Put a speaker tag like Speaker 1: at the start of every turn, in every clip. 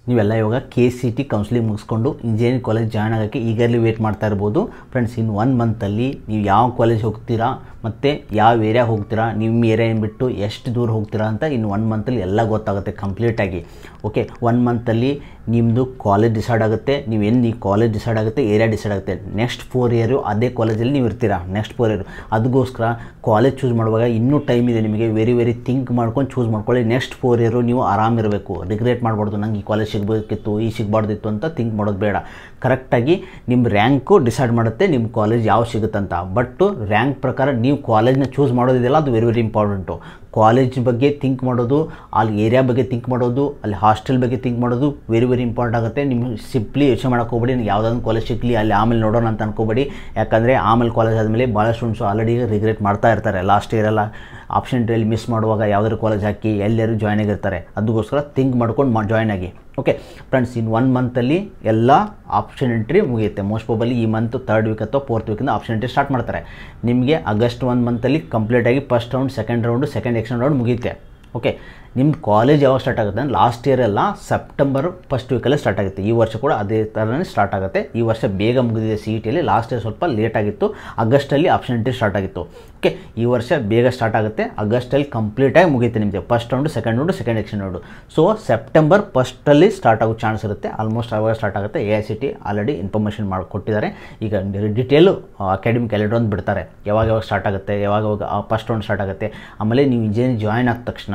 Speaker 1: ನೀವೆಲ್ಲ ಇವಾಗ K C T counselling ಮುಗಿಸ್ಕೊಂಡು ಇಂಜಿನಿಯರಿಂಗ್ ಕಾಲೇಜ್ ಜಾಯ್ನ್ ಆಗೋಕ್ಕೆ ಈಗರ್ಲಿ ವೇಟ್ ಮಾಡ್ತಾ ಇರ್ಬೋದು ಫ್ರೆಂಡ್ಸ್ ಇನ್ನು ಒನ್ ಮಂತಲ್ಲಿ ನೀವು ಯಾವ ಕಾಲೇಜ್ ಹೋಗ್ತೀರಾ ಮತ್ತು ಯಾವ ಏರಿಯಾ ಹೋಗ್ತೀರಾ ನಿಮ್ಮ ಏರಿಯಾ ಬಿಟ್ಟು ಎಷ್ಟು ದೂರ ಹೋಗ್ತೀರಾ ಅಂತ ಇನ್ನು ಒನ್ ಮಂತಲ್ಲಿ ಎಲ್ಲ ಗೊತ್ತಾಗುತ್ತೆ ಕಂಪ್ಲೀಟಾಗಿ ಓಕೆ ಒನ್ ಮಂತಲ್ಲಿ ನಿಮ್ಮದು ಕಾಲೇಜ್ ಡಿಸೈಡ್ ಆಗುತ್ತೆ ನೀವು ಎಲ್ಲಿ ಈ ಕಾಲೇಜ್ ಡಿಸೈಡ್ ಆಗುತ್ತೆ ಏರಿಯಾ ಡಿಸೈಡ್ ಆಗುತ್ತೆ ನೆಕ್ಸ್ಟ್ ಫೋರ್ ಇಯರು ಅದೇ ಕಾಲೇಜಲ್ಲಿ ನೀವು ಇರ್ತೀರಾ ನೆಕ್ಸ್ಟ್ ಫೋರ್ ಇಯರ್ ಅದಕ್ಕೋಸ್ಕರ ಕಾಲೇಜ್ ಚೂಸ್ ಮಾಡುವಾಗ ಇನ್ನೂ ಟೈಮ್ ಇದೆ ನಿಮಗೆ ವೆರಿ ವೆರಿ ಥಿಂಕ್ ಮಾಡ್ಕೊಂಡು ಚೂಸ್ ಮಾಡ್ಕೊಳ್ಳಿ ನೆಕ್ಸ್ಟ್ ಫೋರ್ ಇಯರು ನೀವು ಆರಾಮಿರಬೇಕು ರಿಗ್ರೆಟ್ ಮಾಡಬಾರ್ದು ನಂಗೆ ಈ ಕಾಲೇಜ್ ಸಿಗಬೇಕಿತ್ತು ಈ ಸಿಗಬಾರ್ದಿತ್ತು ಅಂತ ಥಿಂಕ್ ಮಾಡೋದು ಬೇಡ ಕರೆಕ್ಟಾಗಿ ನಿಮ್ಮ ರ್ಯಾಂಕು ಡಿಸೈಡ್ ಮಾಡುತ್ತೆ ನಿಮ್ಮ ಕಾಲೇಜ್ ಯಾವ ಸಿಗುತ್ತಂತ ಬಟ್ ರ್ಯಾಂಕ್ ಪ್ರಕಾರ ನೀವು ಕಾಲೇಜ್ನ ಚೂಸ್ ಮಾಡೋದಿದೆಯಲ್ಲ ಅದು ವೆರಿ ವೆರಿ ಇಂಪಾರ್ಟೆಂಟು ಕಾಲೇಜ್ ಬಗ್ಗೆ ಥಿಂಕ್ ಮಾಡೋದು ಅಲ್ಲಿ ಏರಿಯಾ ಬಗ್ಗೆ ಥಿಂಕ್ ಮಾಡೋದು ಅಲ್ಲಿ ಹಾಸ್ಟೆಲ್ ಬಗ್ಗೆ ಥಿಂಕ್ ಮಾಡೋದು ವೆರಿ ವೆರಿ ಇಂಪಾರ್ಟೆಂಟ್ ಆಗುತ್ತೆ ನಿಮ್ಗೆ ಸಿಂಪ್ಲಿ ಯೋಚನೆ ಮಾಡೋಕೆ ಹೋಗ್ಬೇಡಿ ನನಗೆ ಯಾವುದಾದ್ರು ಕಾಲೇಜ್ ಸಿಗಲಿ ಅಲ್ಲಿ ಆಮೇಲೆ ನೋಡೋಣ ಅಂತ ಅನ್ಕೋಬೇಡಿ ಯಾಕಂದರೆ ಆಮೇಲೆ ಕಾಲೇಜ್ ಆದಮೇಲೆ ಭಾಳ ಸ್ಟೂಡೆಂಟ್ಸು ಆಲ್ರೆಡಿ ರಿಗ್ರೆಟ್ ಮಾಡ್ತಾ ಇರ್ತಾರೆ ಲಾಸ್ಟ್ ಇಯರ್ ಎಲ್ಲ ಆಪ್ಷನ್ ಟ್ರೇಲಿ ಮಿಸ್ ಮಾಡುವಾಗ ಯಾವುದಾದ್ರು ಕಾಲೇಜ್ ಹಾಕಿ ಎಲ್ಲರೂ ಜಾಯ್ನ್ ಆಗಿರ್ತಾರೆ ಅದಕ್ಕೋಸ್ಕರ ಥಿಂಕ್ ಮಾಡ್ಕೊಂಡು ಮಾ ಜಾಯ್ನ್ ಆಗಿ ಓಕೆ ಫ್ರೆಂಡ್ಸ್ ಇನ್ ಒನ್ ಮಂತಲ್ಲಿ ಎಲ್ಲ ಆಪ್ಷನ್ ಎಂಟ್ರಿ ಮುಗಿಯುತ್ತೆ ಮೋಸ್ಟ್ ಪ್ರಾಬಲಿ ಈ ಮಂತ್ ತರ್ಡ್ ವೀಕ್ ಅಥವಾ ಫೋರ್ತ್ ವೀಕಿಂದ ಆಪ್ಷನ್ ಎಂಟ್ರಿ ಸ್ಟಾರ್ಟ್ ಮಾಡ್ತಾರೆ ನಿಮಗೆ ಆಗಸ್ಟ್ ಒನ್ ಮಂತಲ್ಲಿ ಕಂಪ್ಲೀಟಾಗಿ first round second round second extension round ಮುಗಿಯುತ್ತೆ ಓಕೆ ನಿಮ್ಮ ಕಾಲೇಜ್ ಯಾವಾಗ ಸ್ಟಾರ್ಟ್ ಆಗುತ್ತೆ ಅಂದರೆ ಲಾಸ್ಟ್ ಇಯರ್ ಎಲ್ಲ ಸೆಪ್ಟೆಂಬರ್ ಫಸ್ಟ್ ವೀಕಲ್ಲೇ ಸ್ಟಾರ್ಟ್ ಆಗುತ್ತೆ ಈ ವರ್ಷ ಕೂಡ ಅದೇ ಥರನೇ ಸ್ಟಾರ್ಟ್ ಆಗುತ್ತೆ ಈ ವರ್ಷ ಬೇಗ ಮುಗಿದಿದೆ ಸಿ ಇ ಟಿಯಲ್ಲಿ ಲಾಸ್ಟ್ ಇಯರ್ ಸ್ವಲ್ಪ ಲೇಟ್ ಆಗಿತ್ತು ಆಗಸ್ಟಲ್ಲಿ ಆಪ್ಷನ್ ಎಂಟ್ರಿ ಸ್ಟಾರ್ಟ್ ಆಗಿತ್ತು ಓಕೆ ಈ ವರ್ಷ ಬೇಗ ಸ್ಟಾರ್ಟ್ ಆಗುತ್ತೆ ಆಗಸ್ಟಲ್ಲಿ ಕಂಪ್ಲೀಟಾಗಿ ಮುಗಿಯುತ್ತೆ ನಿಮಗೆ first round second round second extension round so September ಫಸ್ಟಲ್ಲಿ ಸ್ಟಾರ್ಟ್ ಆಗೋ ಚಾನ್ಸ್ ಇರುತ್ತೆ ಆಲ್ಮೋಸ್ಟ್ ಆವಾಗ ಸ್ಟಾರ್ಟ್ ಆಗುತ್ತೆ A I C T already information ಮಾಡಿ ಕೊಟ್ಟಿದ್ದಾರೆ ಈಗ ಡಿಟೇಲು ಅಕಾಡೆಮಿಕ್ ಕ್ಯಾಲೆಂಡರ್ ಒಂದು ಬಿಡ್ತಾರೆ ಯಾವಾಗ ಯಾವಾಗ ಸ್ಟಾರ್ಟ್ ಆಗುತ್ತೆ ಯಾವಾಗ ಯಾವಾಗ ಫಸ್ಟ್ ರೌಂಡ್ ಸ್ಟಾರ್ಟ್ ಆಗುತ್ತೆ ಆಮೇಲೆ ನೀವು ಇಂಜಿನಿಯರಿಂಗ್ ಜಾಯ್ನ್ ಆದ ತಕ್ಷಣ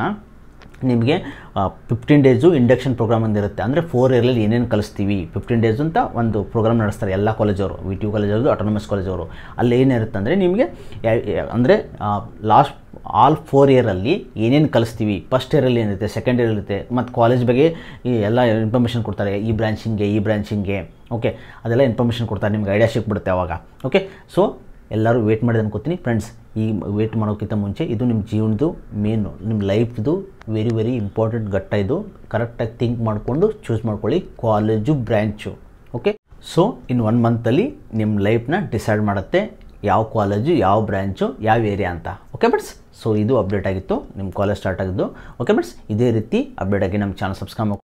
Speaker 1: ನಿಮಗೆ ಫಿಫ್ಟೀನ್ ಡೇಸು ಇಂಡಕ್ಷನ್ ಪ್ರೋಗ್ರಾಮ್ ಒಂದಿರುತ್ತೆ ಅಂದರೆ ಫೋರ್ ಇಯರ್ಲಿ ಏನೇನು ಕಲಿಸ್ತೀವಿ ಫಿಫ್ಟೀನ್ ಡೇಸ್ ಅಂತ ಒಂದು ಪ್ರೋಗ್ರಾಮ್ ನಡೆಸ್ತಾರೆ ಎಲ್ಲ ಕಾಲೇಜವರು ವಿ ಟಿ ಯು ಕಾಲೇಜವರು ಆಟೋನಮಸ್ ಕಾಲೇಜವರು ಅಲ್ಲಿ ಏನಿರುತ್ತೆ ಅಂದರೆ ನಿಮಗೆ ಅಂದರೆ ಲಾಸ್ಟ್ ಆಲ್ ಫೋರ್ ಇಯರಲ್ಲಿ ಏನೇನು ಕಲಿಸ್ತೀವಿ ಫಸ್ಟ್ ಇಯರಲ್ಲಿ ಏನಿರುತ್ತೆ ಸೆಕೆಂಡ್ ಇಯರ್ ಇರುತ್ತೆ ಮತ್ತು ಕಾಲೇಜ್ ಬಗ್ಗೆ ಈ ಎಲ್ಲ ಇನ್ಫಾರ್ಮೇಷನ್ ಕೊಡ್ತಾರೆ ಈ ಬ್ರಾಂಚಿಂಗ್ಗೆ ಈ ಬ್ರಾಂಚಿಂಗ್ಗೆ ಓಕೆ ಅದೆಲ್ಲ ಇನ್ಫಾರ್ಮೇಷನ್ ಕೊಡ್ತಾರೆ ನಿಮ್ಗೆ ಐಡಿಯಾ ಸಿಕ್ಬಿಡುತ್ತೆ ಅವಾಗ ಓಕೆ ಸೊ ಎಲ್ಲರೂ ವೇಟ್ ಮಾಡಿದೆ ಅನ್ಕೋತೀನಿ ಫ್ರೆಂಡ್ಸ್ ಈ ವೇಟ್ ಮಾಡೋಕ್ಕಿಂತ ಮುಂಚೆ ಇದು ನಿಮ್ಮ ಜೀವನದ್ದು ಮೇನು ನಿಮ್ಮ ಲೈಫ್ದು ವೆರಿ ವೆರಿ ಇಂಪಾರ್ಟೆಂಟ್ ಘಟ್ಟ ಇದು ಕರೆಕ್ಟಾಗಿ ಥಿಂಕ್ ಮಾಡಿಕೊಂಡು ಚೂಸ್ ಮಾಡ್ಕೊಳ್ಳಿ college branch okay so in one ಮಂತಲ್ಲಿ ನಿಮ್ಮ ಲೈಫ್ನ ಡಿಸೈಡ್ ಮಾಡುತ್ತೆ ಯಾವ ಕಾಲೇಜು ಯಾವ ಬ್ರ್ಯಾಂಚು ಯಾವ ಏರಿಯಾ ಅಂತ ಓಕೆ ಬಟ್ಸ್ ಸೊ ಇದು ಅಪ್ಡೇಟ್ ಆಗಿತ್ತು ನಿಮ್ಮ ಕಾಲೇಜ್ ಸ್ಟಾರ್ಟ್ ಆಗಿದ್ದು ಓಕೆ ಬಟ್ಸ್ ಇದೇ ರೀತಿ ಅಪ್ಡೇಟ್ ಆಗಿ ನಮ್ಮ ಚಾನಲ್ ಸಬ್ಸ್ಕ್ರೈಬ್